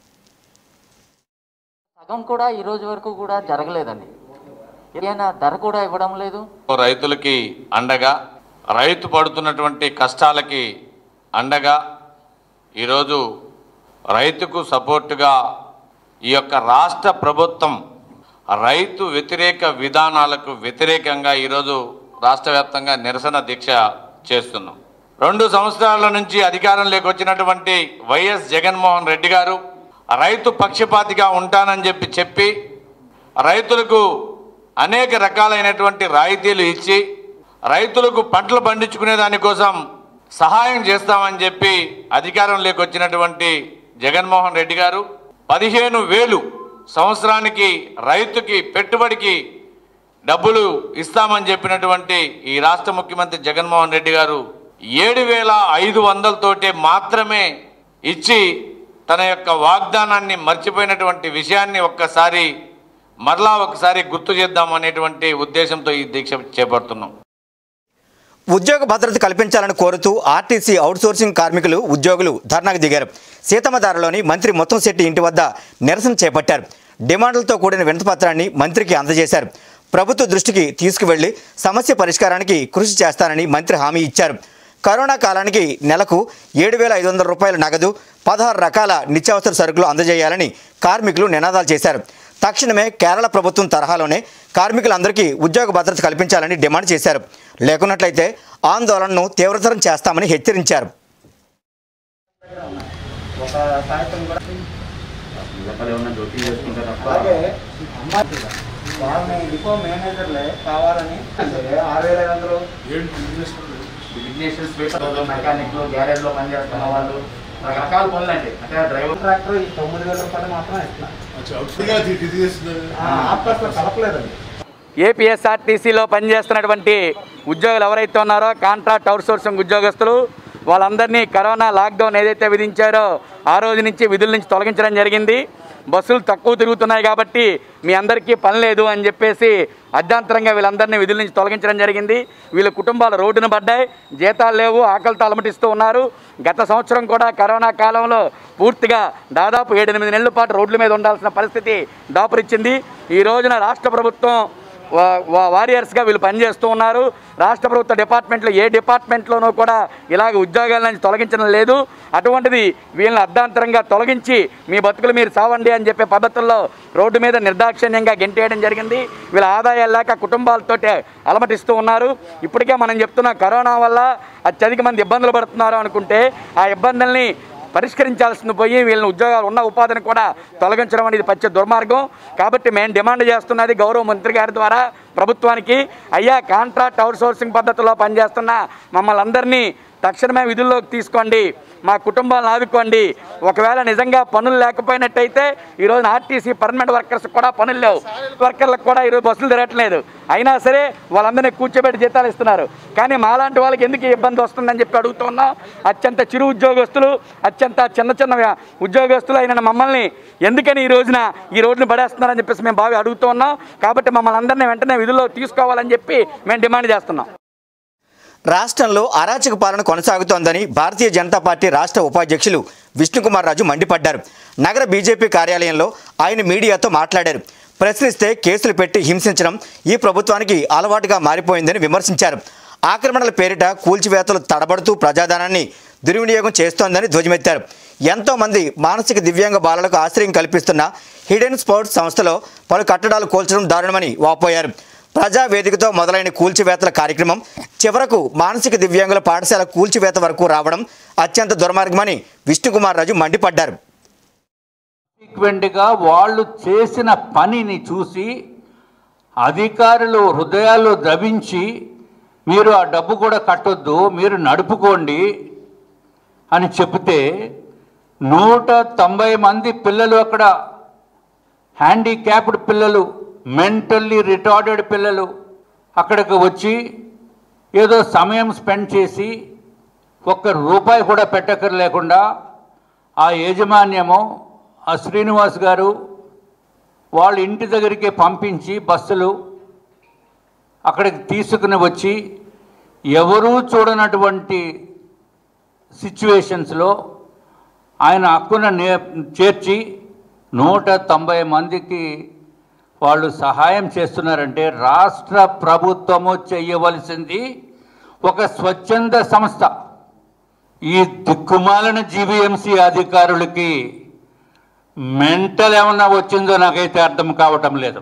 సగం కూడా ఈ రోజు వరకు కూడా జరగలేదండి ఏదైనా ధర కూడా ఇవ్వడం లేదు రైతులకి అండగా రైతు పడుతున్నటువంటి కష్టాలకి అండగా ఈరోజు రైతుకు సపోర్టుగా ఈ యొక్క రాష్ట్ర ప్రభుత్వం రైతు వ్యతిరేక విధానాలకు వ్యతిరేకంగా ఈరోజు రాష్ట్ర వ్యాప్తంగా నిరసన దీక్ష చేస్తున్నాం రెండు సంవత్సరాల నుంచి అధికారంలోకి వచ్చినటువంటి వైఎస్ జగన్మోహన్ రెడ్డి గారు రైతు పక్షపాతిగా ఉంటానని చెప్పి చెప్పి రైతులకు అనేక రకాలైనటువంటి రాయితీలు ఇచ్చి రైతులకు పంటలు పండించుకునే దానికోసం సహాయం చేస్తామని చెప్పి అధికారంలోకి వచ్చినటువంటి జగన్మోహన్ రెడ్డి గారు పదిహేను వేలు సంవత్సరానికి రైతుకి పెట్టుబడికి డబ్బులు ఇస్తామని చెప్పినటువంటి ఈ రాష్ట్ర ముఖ్యమంత్రి జగన్మోహన్ రెడ్డి గారు ఏడు వేల ఐదు వందలతోటే మాత్రమే ఇచ్చి తన యొక్క వాగ్దానాన్ని మర్చిపోయినటువంటి విషయాన్ని ఒక్కసారి మరలా ఒకసారి గుర్తు చేద్దాం అనేటువంటి ఉద్దేశంతో ఈ దీక్ష చేపడుతున్నాం ఉద్యోగ భద్రత కల్పించాలని కోరుతూ ఆర్టీసీ అవుట్సోర్సింగ్ కార్మికులు ఉద్యోగులు ధర్నాకు దిగారు సీతమ్మదారలోని మంత్రి మొత్తంశెట్టి ఇంటి వద్ద నిరసన చేపట్టారు డిమాండ్లతో కూడిన వినతిపత్రాన్ని మంత్రికి అందజేశారు ప్రభుత్వ దృష్టికి తీసుకువెళ్లి సమస్య పరిష్కారానికి కృషి చేస్తానని మంత్రి హామీ ఇచ్చారు కరోనా కాలానికి నెలకు ఏడు వేల ఐదు వందల రూపాయల నగదు పదహారు రకాల నిత్యావసర సరుకులు అందజేయాలని కార్మికులు నినాదాలు చేశారు తక్షణమే కేరళ ప్రభుత్వం తరహాలోనే కార్మికులందరికీ ఉద్యోగ భద్రత కల్పించాలని డిమాండ్ చేశారు లేకున్నట్లయితే ఆందోళనను తీవ్రతరం చేస్తామని హెచ్చరించారు వాళ్ళని డిపో మేనేజర్లే కావాలని ఆరు వేల ఐదు వందలు మెకానిక్లు గ్యారేజ్లో పనిచేస్తున్న వాళ్ళు రకరకాల పనులు అండి అంటే డ్రైవర్ ట్రాక్టర్ ఈ తొమ్మిది వేల రూపాయలు మాత్రం ఇస్తున్నారు ఏపీఎస్ఆర్టీసీలో పనిచేస్తున్నటువంటి ఉద్యోగులు ఎవరైతే ఉన్నారో కాంట్రాక్ట్ అవుట్సోర్సింగ్ ఉద్యోగస్తులు వాళ్ళందరినీ కరోనా లాక్డౌన్ ఏదైతే విధించారో ఆ రోజు నుంచి విధుల నుంచి తొలగించడం జరిగింది బస్సులు తక్కువ తిరుగుతున్నాయి కాబట్టి మీ అందరికీ పని లేదు అని చెప్పేసి అర్ధాంతరంగా వీళ్ళందరినీ విధుల నుంచి తొలగించడం జరిగింది వీళ్ళ కుటుంబాలు రోడ్డున పడ్డాయి జీతాలు లేవు ఆకలితో అలమటిస్తూ ఉన్నారు గత సంవత్సరం కూడా కరోనా కాలంలో పూర్తిగా దాదాపు ఏడెనిమిది నెలల పాటు రోడ్ల మీద ఉండాల్సిన పరిస్థితి దాపురిచ్చింది ఈ రోజున రాష్ట్ర ప్రభుత్వం వా- వా- వారియర్స్గా వీళ్ళు పనిచేస్తూ ఉన్నారు రాష్ట్ర ప్రభుత్వ డిపార్ట్మెంట్లో ఏ డిపార్ట్మెంట్లోనూ కూడా ఇలాగ ఉద్యోగాల నుంచి తొలగించడం లేదు అటువంటిది వీళ్ళని అర్ధాంతరంగా తొలగించి మీ బతుకులు మీరు సావండి అని చెప్పే పద్ధతుల్లో రోడ్డు మీద నిర్దాక్షిణ్యంగా గెంటేయడం జరిగింది వీళ్ళ ఆదాయాలు లేక కుటుంబాలతోటే అలమటిస్తూ ఉన్నారు ఇప్పటికే మనం చెప్తున్న కరోనా వల్ల అత్యధిక మంది ఇబ్బందులు పడుతున్నారు అనుకుంటే ఆ ఇబ్బందుల్ని పరిష్కరించాల్సింది పోయి వీళ్ళని ఉద్యోగాలు ఉన్న ఉపాధిని కూడా తొలగించడం అనేది పచ్చ దుర్మార్గం కాబట్టి మేము డిమాండ్ చేస్తున్నది గౌరవ మంత్రి గారి ద్వారా ప్రభుత్వానికి అయ్యా కాంట్రాక్ట్ అవుట్సోర్సింగ్ పద్ధతిలో పనిచేస్తున్న మమ్మల్ని అందరినీ తక్షణమే విధుల్లోకి తీసుకోండి మా కుటుంబాలను ఆదుకోండి ఒకవేళ నిజంగా పనులు లేకపోయినట్టయితే ఈరోజు ఆర్టీసీ పర్మనెంట్ వర్కర్స్ కూడా పనులు లేవు వర్కర్లకు కూడా ఈరోజు బస్సులు తిరగట్లేదు అయినా సరే వాళ్ళందరినీ కూర్చోబెట్టి జీతాలు ఇస్తున్నారు కానీ మాలాంటి వాళ్ళకి ఎందుకు ఈ ఇబ్బంది వస్తుందని చెప్పి అడుగుతున్నాం అత్యంత చిరు ఉద్యోగస్తులు అత్యంత చిన్న చిన్న ఉద్యోగస్తులు అయిన మమ్మల్ని ఎందుకని ఈ రోజున ఈ రోడ్డుని పడేస్తున్నారని చెప్పేసి మేము బాగా అడుగుతూ ఉన్నాం కాబట్టి మమ్మల్ని అందరినీ వెంటనే విధుల్లో తీసుకోవాలని చెప్పి మేము డిమాండ్ చేస్తున్నాం రాష్ట్రంలో అరాచక పాలన కొనసాగుతోందని భారతీయ జనతా పార్టీ రాష్ట్ర ఉపాధ్యక్షులు విష్ణుకుమార్ రాజు మండిపడ్డారు నగర బీజేపీ కార్యాలయంలో ఆయన మీడియాతో మాట్లాడారు ప్రశ్నిస్తే కేసులు పెట్టి హింసించడం ఈ ప్రభుత్వానికి అలవాటుగా మారిపోయిందని విమర్శించారు ఆక్రమణల పేరిట కూల్చివేతలు తడబడుతూ ప్రజాధనాన్ని దుర్వినియోగం చేస్తోందని ధ్వజమెత్తారు ఎంతో మంది మానసిక దివ్యాంగ బాలలకు ఆశ్రయం కల్పిస్తున్న హిడెన్ స్పోర్ట్స్ సంస్థలో పలు కట్టడాలు కూల్చడం దారుణమని వాపోయారు ప్రజా వేదికతో మొదలైన కూల్చివేతల కార్యక్రమం చివరకు మానసిక దివ్యాంగుల పాఠశాల కూల్చివేత వరకు రావడం అత్యంత దుర్మార్గమని విష్ణుకుమార్ రాజు మండిపడ్డారు సీక్వెంట్గా వాళ్ళు చేసిన పనిని చూసి అధికారులు హృదయాలు ద్రవించి మీరు ఆ డబ్బు కూడా కట్టొద్దు మీరు నడుపుకోండి అని చెబితే నూట తొంభై మంది పిల్లలు అక్కడ హ్యాండిక్యాప్డ్ పిల్లలు మెంటల్లీ రిటార్డెడ్ పిల్లలు అక్కడికి వచ్చి ఏదో సమయం స్పెండ్ చేసి ఒక్క రూపాయి కూడా పెట్టకర్ లేకుండా ఆ యాజమాన్యము ఆ శ్రీనివాస్ గారు వాళ్ళ ఇంటి దగ్గరికి పంపించి బస్సులు అక్కడికి తీసుకుని వచ్చి ఎవరూ చూడనటువంటి సిచ్యువేషన్స్లో ఆయన హక్కున నే చేర్చి నూట తొంభై మందికి వాళ్ళు సహాయం చేస్తున్నారంటే రాష్ట్ర ప్రభుత్వము చేయవలసింది ఒక స్వచ్ఛంద సంస్థ ఈ దిక్కుమాలిన జీవీఎంసీ అధికారులకి మెంటల్ ఏమన్నా వచ్చిందో నాకైతే అర్థం కావటం లేదు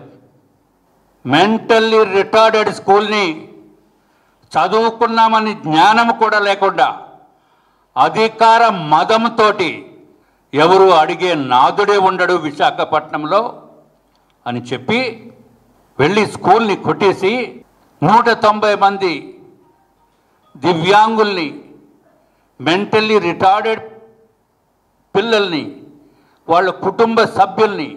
మెంటల్లీ రిటార్డెడ్ స్కూల్ని చదువుకున్నామని జ్ఞానం కూడా లేకుండా అధికార మదంతోటి ఎవరు అడిగే నాదుడే ఉండడు విశాఖపట్నంలో అని చెప్పి వెళ్ళి స్కూల్ని కొట్టేసి నూట తొంభై మంది దివ్యాంగుల్ని మెంటల్లీ రిటార్డెడ్ పిల్లల్ని వాళ్ళ కుటుంబ సభ్యుల్ని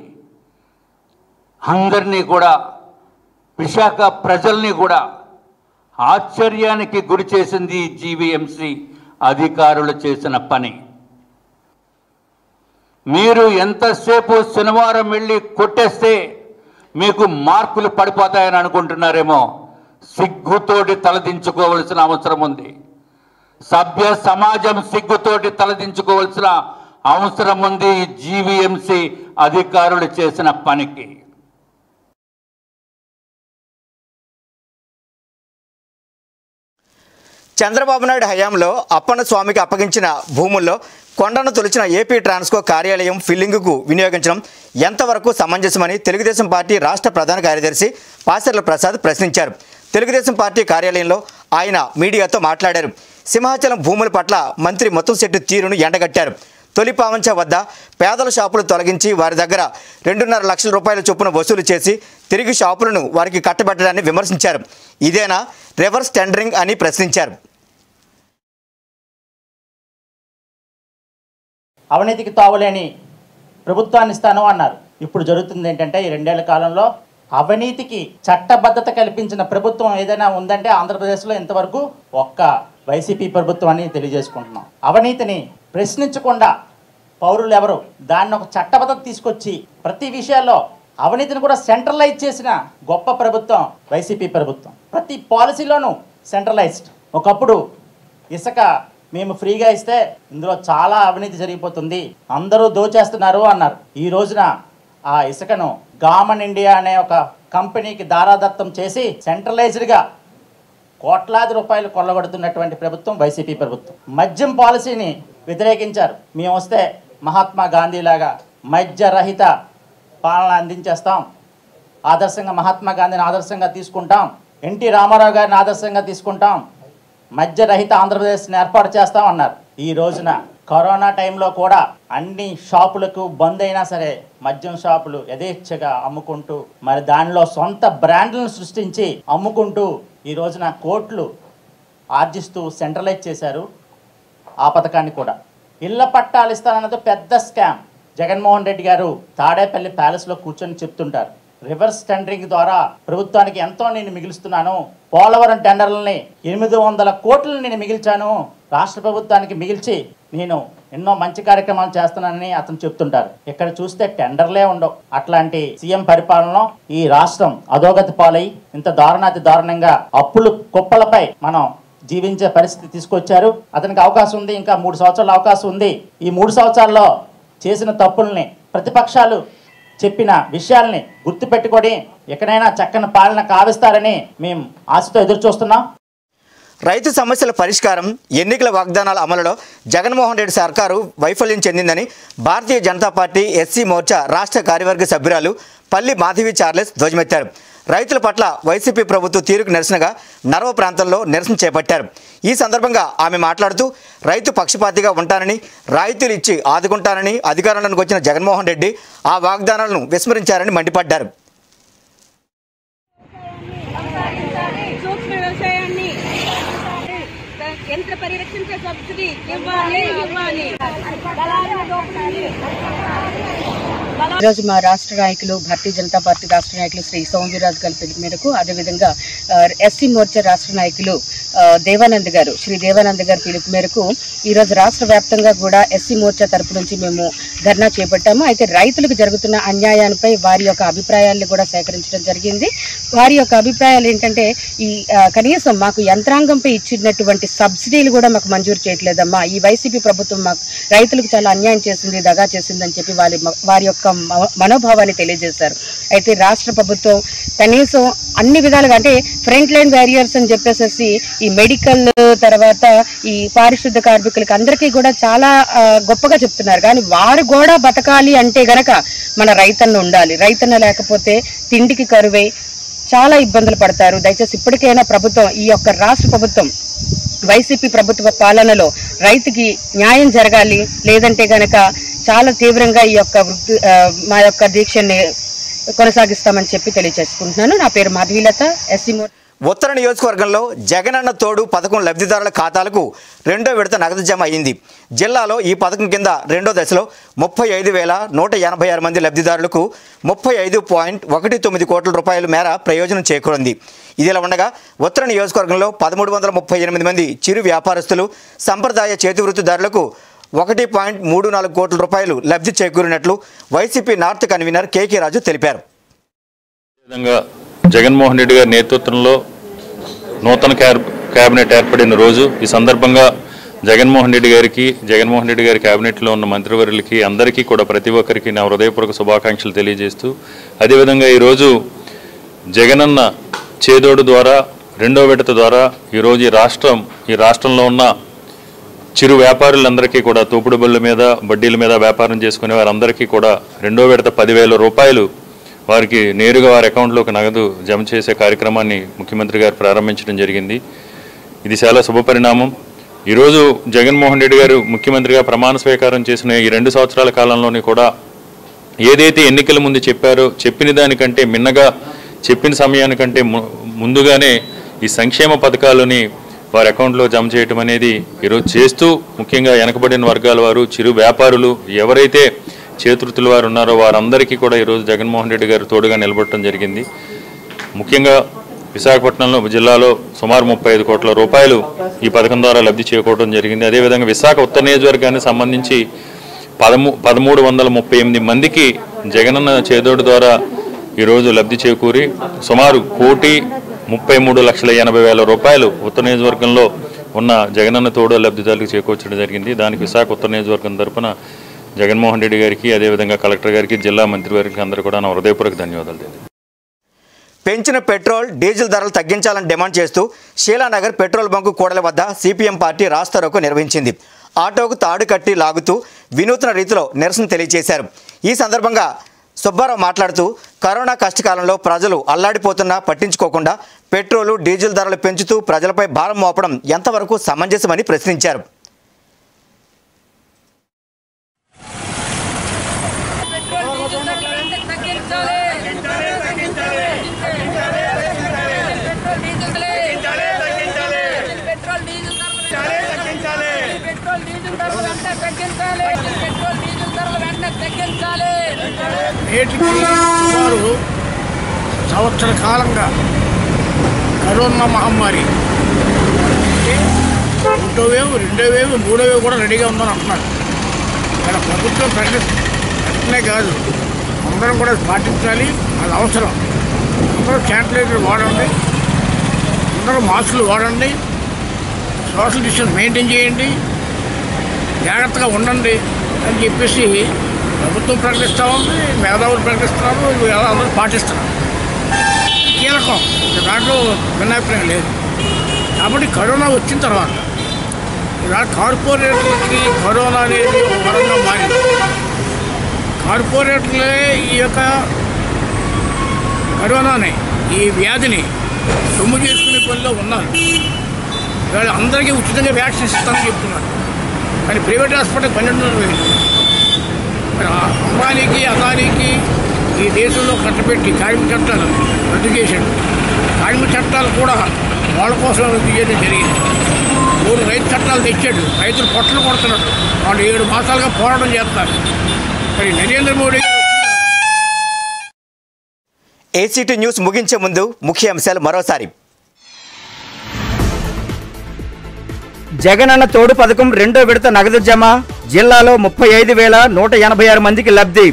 అందరినీ కూడా విశాఖ ప్రజల్ని కూడా ఆశ్చర్యానికి గురి చేసింది జీవీఎంసీ అధికారులు చేసిన పని మీరు ఎంతసేపు శనివారం వెళ్ళి కొట్టేస్తే మీకు మార్కులు పడిపోతాయని అనుకుంటున్నారేమో సిగ్గుతోటి తలదించుకోవలసిన అవసరం ఉంది సభ్య సమాజం సిగ్గుతోటి తలదించుకోవలసిన అవసరం ఉంది జీవీఎంసీ అధికారులు చేసిన పనికి చంద్రబాబు నాయుడు హయాంలో అప్పన్న స్వామికి అప్పగించిన భూముల్లో కొండను తొలిచిన ఏపీ ట్రాన్స్కో కార్యాలయం ఫిల్లింగుకు వినియోగించడం ఎంతవరకు సమంజసమని తెలుగుదేశం పార్టీ రాష్ట్ర ప్రధాన కార్యదర్శి పాసర్ల ప్రసాద్ ప్రశ్నించారు తెలుగుదేశం పార్టీ కార్యాలయంలో ఆయన మీడియాతో మాట్లాడారు సింహాచలం భూముల పట్ల మంత్రి ముత్తంశెట్టి తీరును ఎండగట్టారు తొలి పావంచ వద్ద పేదల షాపులు తొలగించి వారి దగ్గర రెండున్నర లక్షల రూపాయల చొప్పున వసూలు చేసి తిరిగి షాపులను వారికి కట్టబెట్టడాన్ని విమర్శించారు ఇదేనా రివర్స్ టెండరింగ్ అని ప్రశ్నించారు అవినీతికి తావులేని ప్రభుత్వాన్ని ఇస్తాను అన్నారు ఇప్పుడు జరుగుతుంది ఏంటంటే ఈ రెండేళ్ల కాలంలో అవినీతికి చట్టబద్ధత కల్పించిన ప్రభుత్వం ఏదైనా ఉందంటే ఆంధ్రప్రదేశ్లో ఇంతవరకు ఒక్క వైసీపీ ప్రభుత్వం అని తెలియజేసుకుంటున్నాం అవినీతిని ప్రశ్నించకుండా పౌరులు ఎవరు దాన్ని ఒక చట్టబద్ధత తీసుకొచ్చి ప్రతి విషయాల్లో అవినీతిని కూడా సెంట్రలైజ్ చేసిన గొప్ప ప్రభుత్వం వైసీపీ ప్రభుత్వం ప్రతి పాలసీలోనూ సెంట్రలైజ్డ్ ఒకప్పుడు ఇసుక మేము ఫ్రీగా ఇస్తే ఇందులో చాలా అవినీతి జరిగిపోతుంది అందరూ దోచేస్తున్నారు అన్నారు ఈ రోజున ఆ ఇసుకను గామన్ ఇండియా అనే ఒక కంపెనీకి దారాదత్తం చేసి సెంట్రలైజ్డ్గా కోట్లాది రూపాయలు కొల్లగొడుతున్నటువంటి ప్రభుత్వం వైసీపీ ప్రభుత్వం మద్యం పాలసీని వ్యతిరేకించారు మేము వస్తే మహాత్మా గాంధీ లాగా మద్యరహిత పాలన అందించేస్తాం ఆదర్శంగా మహాత్మా గాంధీని ఆదర్శంగా తీసుకుంటాం ఎన్టీ రామారావు గారిని ఆదర్శంగా తీసుకుంటాం మద్యరహిత ఆంధ్రప్రదేశ్ని ఏర్పాటు చేస్తాం అన్నారు ఈ రోజున కరోనా టైంలో కూడా అన్ని షాపులకు బంద్ అయినా సరే మద్యం షాపులు యథేచ్ఛగా అమ్ముకుంటూ మరి దానిలో సొంత బ్రాండ్లను సృష్టించి అమ్ముకుంటూ ఈ రోజున కోట్లు ఆర్జిస్తూ సెంట్రలైజ్ చేశారు ఆ పథకాన్ని కూడా ఇళ్ల పట్టాలు ఇస్తానన్నది పెద్ద స్కామ్ జగన్మోహన్ రెడ్డి గారు తాడేపల్లి ప్యాలెస్లో కూర్చొని చెప్తుంటారు రివర్స్ టెండరింగ్ ద్వారా ప్రభుత్వానికి ఎంతో నేను మిగులుస్తున్నాను పోలవరం టెండర్లని ఎనిమిది వందల కోట్లు నేను మిగిల్చాను రాష్ట్ర ప్రభుత్వానికి మిగిల్చి నేను ఎన్నో మంచి కార్యక్రమాలు చేస్తున్నానని అతను చెప్తుంటారు ఇక్కడ చూస్తే టెండర్లే ఉండవు అట్లాంటి సీఎం పరిపాలనలో ఈ రాష్ట్రం అధోగతి పాలై ఇంత దారుణాతి దారుణంగా అప్పులు కుప్పలపై మనం జీవించే పరిస్థితి తీసుకొచ్చారు అతనికి అవకాశం ఉంది ఇంకా మూడు సంవత్సరాల అవకాశం ఉంది ఈ మూడు సంవత్సరాల్లో చేసిన తప్పుల్ని ప్రతిపక్షాలు చెప్పిన విషయాల్ని గుర్తుపెట్టుకొని ఎక్కడైనా చక్కని పాలన కావిస్తారని మేము ఆశతో ఎదురు చూస్తున్నాం రైతు సమస్యల పరిష్కారం ఎన్నికల వాగ్దానాల అమలులో జగన్మోహన్ రెడ్డి సర్కారు వైఫల్యం చెందిందని భారతీయ జనతా పార్టీ ఎస్సీ మోర్చా రాష్ట్ర కార్యవర్గ సభ్యురాలు పల్లి మాధవి చార్లెస్ ధ్వజమెత్తారు రైతుల పట్ల వైసీపీ ప్రభుత్వ తీరుకు నిరసనగా నర్వ ప్రాంతంలో నిరసన చేపట్టారు ఈ సందర్భంగా ఆమె మాట్లాడుతూ రైతు పక్షపాతిగా ఉంటానని రాయితీలు ఇచ్చి ఆదుకుంటానని అధికారంలోకి వచ్చిన జగన్మోహన్ రెడ్డి ఆ వాగ్దానాలను విస్మరించారని మండిపడ్డారు సూక్ష్మ వ్యవసాయాన్ని యంత్ర పరిరక్షించే సబ్సిడీ ఇవ్వాలి ఇవ్వాలి దళారుల దోపిడీ ఈరోజు మా రాష్ట్ర నాయకులు భారతీయ జనతా పార్టీ రాష్ట్ర నాయకులు శ్రీ సోమవీరాజు గారి పిలుపు మేరకు అదేవిధంగా ఆ, ఎస్సీ మోర్చా రాష్ట్ర నాయకులు ఆ, దేవానంద్ గారు శ్రీ దేవానంద్ గారి పిలుపు మేరకు ఈరోజు రాష్ట్ర వ్యాప్తంగా కూడా ఎస్సీ మోర్చా తరపు నుంచి మేము ధర్నా చేపట్టాము అయితే రైతులకు జరుగుతున్న అన్యాయాలపై వారి యొక్క అభిప్రాయాలను కూడా సేకరించడం జరిగింది వారి యొక్క అభిప్రాయాలు ఏంటంటే ఈ ఆ, కనీసం మాకు యంత్రాంగంపై ఇచ్చినటువంటి సబ్సిడీలు కూడా మాకు మంజూరు చేయట్లేదమ్మా ఈ వైసీపీ ప్రభుత్వం మాకు రైతులకు చాలా అన్యాయం చేసింది దగా చేసిందని చెప్పి వారి వారి యొక్క మ- మనోభావాన్ని తెలియజేశారు అయితే రాష్ట్ర ప్రభుత్వం కనీసం అన్ని విధాలుగా అంటే ఫ్రంట్ లైన్ బ్యారియర్స్ అని చెప్పేసి ఈ మెడికల్ తర్వాత ఈ పారిశుద్ధ కార్మికులకి అందరికీ కూడా చాలా ఆ, గొప్పగా చెప్తున్నారు కానీ వారు కూడా బతకాలి అంటే గనక మన రైతన్న ఉండాలి రైతన్న లేకపోతే తిండికి కరువై చాలా ఇబ్బందులు పడతారు దయచేసి ఇప్పటికైనా ప్రభుత్వం ఈ యొక్క రాష్ట్ర ప్రభుత్వం వైసీపీ ప్రభుత్వ పాలనలో రైతుకి న్యాయం జరగాలి లేదంటే గనక చాలా తీవ్రంగా ఈ యొక్క వృద్ధి ఆ, మా యొక్క దీక్షని కొనసాగిస్తామని చెప్పి తెలియజేసుకుంటున్నాను నా పేరు మాధవీలత ఎస్సీ మోర్ ఉత్తర నియోజకవర్గంలో జగనన్న తోడు పథకం లబ్ధిదారుల ఖాతాలకు రెండో విడత నగదు జమ అయింది జిల్లాలో ఈ పథకం కింద రెండో దశలో ముప్పై ఐదు వేల నూట ఎనభై ఆరు మంది లబ్ధిదారులకు ముప్పై ఐదు పాయింట్ ఒకటి తొమ్మిది కోట్ల రూపాయల మేర ప్రయోజనం చేకూరింది ఇదిలా ఉండగా ఉత్తర నియోజకవర్గంలో పదమూడు వందల ముప్పై ఎనిమిది మంది చిరు వ్యాపారస్తులు సంప్రదాయ చేతి వృత్తిదారులకు ఒకటి పాయింట్ మూడు నాలుగు కోట్ల రూపాయలు లబ్ధి చేకూరినట్లు YCP north convener KK Raju తెలిపారు విధంగా జగన్మోహన్ రెడ్డి గారి నేతృత్వంలో నూతన క్యాబ్ కేబినెట్ ఏర్పడిన రోజు ఈ సందర్భంగా జగన్మోహన్ రెడ్డి గారికి జగన్మోహన్ రెడ్డి గారి కేబినెట్లో ఉన్న మంత్రివర్యులకి అందరికీ కూడా ప్రతి ఒక్కరికి నా హృదయపూర్వక శుభాకాంక్షలు తెలియజేస్తూ అదేవిధంగా ఈరోజు జగనన్న చేదోడు ద్వారా రెండో విడత ద్వారా ఈరోజు ఈ రాష్ట్రం ఈ రాష్ట్రంలో ఉన్న చిరు వ్యాపారులందరికీ కూడా తోపుడు బళ్ళ మీద వడ్డీల మీద వ్యాపారం చేసుకునే వారందరికీ కూడా రెండో విడత పదివేల రూపాయలు వారికి నేరుగా వారి అకౌంట్లోకి నగదు జమ చేసే కార్యక్రమాన్ని ముఖ్యమంత్రి గారు ప్రారంభించడం జరిగింది ఇది చాలా శుభపరిణామం ఈరోజు జగన్మోహన్ రెడ్డి గారు ముఖ్యమంత్రిగా ప్రమాణ స్వీకారం చేసిన ఈ రెండు సంవత్సరాల కాలంలోని కూడా ఏదైతే ఎన్నికల ముందు చెప్పారో చెప్పిన దానికంటే మిన్నగా చెప్పిన సమయానికంటే ము- ముందుగానే ఈ సంక్షేమ పథకాలని వారి అకౌంట్లో జమ చేయటం అనేది ఈరోజు చేస్తూ ముఖ్యంగా వెనకబడిన వర్గాల వారు చిరు వ్యాపారులు ఎవరైతే చేతృతుల వారు ఉన్నారో వారందరికీ కూడా ఈరోజు జగన్మోహన్ రెడ్డి గారు తోడుగా నిలబడటం జరిగింది ముఖ్యంగా విశాఖపట్నంలో జిల్లాలో సుమారు ముప్పై ఐదు కోట్ల రూపాయలు ఈ పథకం ద్వారా లబ్ధి చేకూరడం జరిగింది అదేవిధంగా విశాఖ ఉత్తర నియోజకవర్గానికి సంబంధించి పదమూ పదమూడు వందల ముప్పై ఎనిమిది మందికి జగనన్న చేదోడు ద్వారా ఈరోజు లబ్ధి చేకూరి సుమారు కోటి ముప్పై మూడు లక్షల ఎనభై వేల రూపాయలు ఉత్తర నియోజకవర్గంలో ఉన్న జగనన్న తోడు లబ్ధిదారులకు చేకూర్చడం జరిగింది దానికి విశాఖ ఉత్తర నియోజకవర్గం తరపున జగన్మోహన్ రెడ్డి గారికి అదేవిధంగా కలెక్టర్ గారికి జిల్లా మంత్రివర్గకి అందరూ కూడా నా హృదయపూర్వక ధన్యవాదాలు తెలియజేస్తున్నాను. పెంచిన పెట్రోల్ డీజిల్ ధరలు తగ్గించాలని డిమాండ్ చేస్తూ షీలానగర్ పెట్రోల్ బంకు కూడల వద్ద సిపిఎం పార్టీ రాస్తారోకు నిర్వహించింది ఆటోకు తాడు కట్టి లాగుతూ వినూత్న రీతిలో నిరసన తెలియజేశారు ఈ సందర్భంగా సుబ్బారావు మాట్లాడుతూ కరోనా కష్టకాలంలో ప్రజలు అల్లాడిపోతున్నా పట్టించుకోకుండా పెట్రోలు డీజిల్ ధరలు పెంచుతూ ప్రజలపై భారం మోపడం ఎంతవరకు సమంజసమని ప్రశ్నించారు నేటికి సుమారు సంవత్సర కాలంగా కరోనా మహమ్మారి అంటే ఒకటో వేవ్ రెండో వేవ్ మూడో వేవ్ కూడా రెడీగా ఉందని అంటున్నారు ఇక్కడ ప్రభుత్వం ప్రకటనే కాదు అందరం కూడా పాటించాలి అది అవసరం అందరూ శానిటైజర్ వాడండి అందరూ మాస్కులు వాడండి సోషల్ డిస్టెన్స్ మెయింటైన్ చేయండి జాగ్రత్తగా ఉండండి అని చెప్పేసి ప్రభుత్వం ప్రకటిస్తూ ఉంది మేధావులు ప్రకటిస్తున్నారు ఇవి అందరూ పాటిస్తున్నారు కీలకం ఇక దాంట్లో భిన్నాభిప్రాయం లేదు కాబట్టి కరోనా వచ్చిన తర్వాత ఇలా కార్పొరేటర్లకి కరోనా అనేది ఒక వరంగా మారింది కార్పొరేటర్లే ఈ యొక్క కరోనాని ఈ వ్యాధిని సొమ్ము చేసుకునే పనిలో ఉన్నారు ఇవాళ అందరికీ ఉచితంగా వ్యాక్సిన్ ఇస్తామని చెప్తున్నారు కానీ ప్రైవేట్ హాస్పిటల్ పన్నెండున్నర వేలు మరి ఆ అంబానీకి అదానీకి ఈ దేశంలో కట్టబెట్టి కార్మిక చట్టాలు రద్దు చేశాడు కార్మిక చట్టాలు కూడా వాళ్ళ కోసం రద్దు చేయడం జరిగింది మూడు రైతు చట్టాలు తెచ్చాడు రైతులు పొట్టలు కొడుతున్నాడు వాళ్ళు ఏడు మాసాలుగా పోరాటం చేస్తారు మరి నరేంద్ర మోడీ గారు ఏసీటీ న్యూస్ ముగించే ముందు ముఖ్య అంశాలు మరోసారి జగనన్న తోడు పథకం రెండో విడత నగదు జమ జిల్లాలో ముప్పై ఐదు వేల నూట ఎనభై ఆరు మందికి లబ్ధి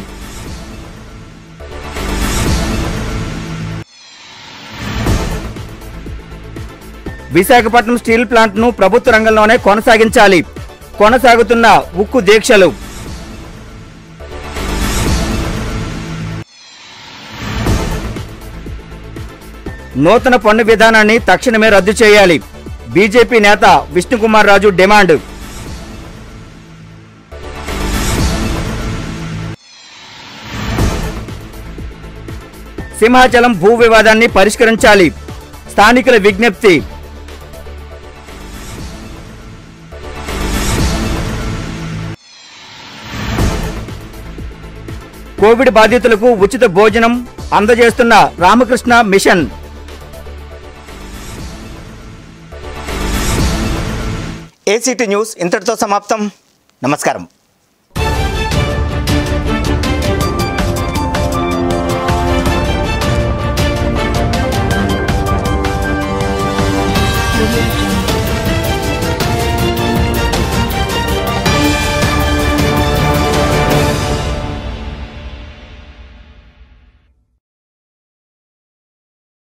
విశాఖపట్నం స్టీల్ ప్లాంట్ను ప్రభుత్వ రంగంలోనే కొనసాగించాలి కొనసాగుతున్న ఉక్కు దీక్షలు నూతన పన్ను విధానాన్ని తక్షణమే రద్దు చేయాలి బీజేపీ నేత విష్ణుకుమార్ రాజు డిమాండ్ సింహాచలం భూ వివాదాన్ని పరిష్కరించాలి స్థానికుల విజ్ఞప్తి కోవిడ్ బాధితులకు ఉచిత భోజనం అందజేస్తున్న రామకృష్ణ మిషన్ ఏసీటీ న్యూస్ ఇంతటితో సమాప్తం నమస్కారం